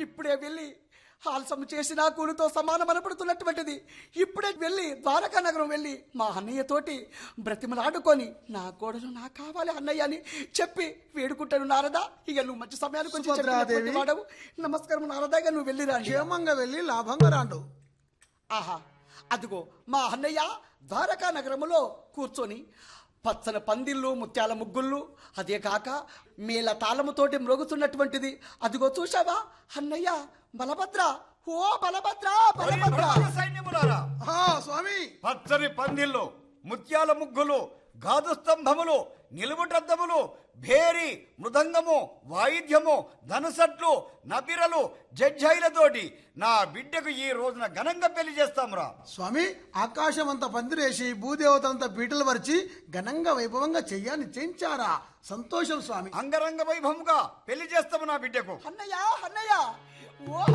ఇప్పుడే వెళ్ళి ఆలసం చేసిన కూలితో సమానం అనపడుతున్నటువంటిది ఇప్పుడే వెళ్ళి ద్వారకా నగరం వెళ్ళి మా అన్నయ్యతోటి బ్రతిమలాడుకొని నా కోడలు నా కావాలి అన్నయ్య అని చెప్పి వేడుకుంటాను నారదా ఇక నువ్వు మంచి సమయానికి వచ్చి సుభద్రాదేవి. చెప్పినటువంటి వాడవు నమస్కారం నారదా ఇక నువ్వు వెళ్ళిరా అన్నయ్య. క్షేమంగా వెళ్ళి లాభంగా రాండు ఆహా అదిగో మా అన్నయ్య ద్వారకా నగరములో కూర్చొని పచ్చని పందిళ్ళు ముత్యాల ముగ్గుళ్ళు అదే కాక మేళ తాళముతోటి మ్రోగుతున్నటువంటిది అదిగో చూసావా అన్నయ్య బలభద్ర ఓ బలభద్ర బలభద్ర సైన్యములారా ఆ, స్వామి పచ్చని పందిళ్ళు ముత్యాల ముగ్గులు గాదు స్తంభములు నిలువుటద్దములు భేరి మృదంగము వాయిద్యము ధనుసట్లు నపిరలు జడ్జైలతోటి నా బిడ్డకు ఈ రోజున ఘనంగా పెళ్లి చేస్తాంరా స్వామి ఆకాశం అంత పందిరేసి భూదేవతంత పీటలు పరిచి ఘనంగా వైభవంగా చెయ్య నిశ్చయించారా సంతోషం స్వామి అంగరంగ వైభవముగా పెళ్లి చేస్తాము నా బిడ్డకు అన్నయ్య అన్నయ్య ఓ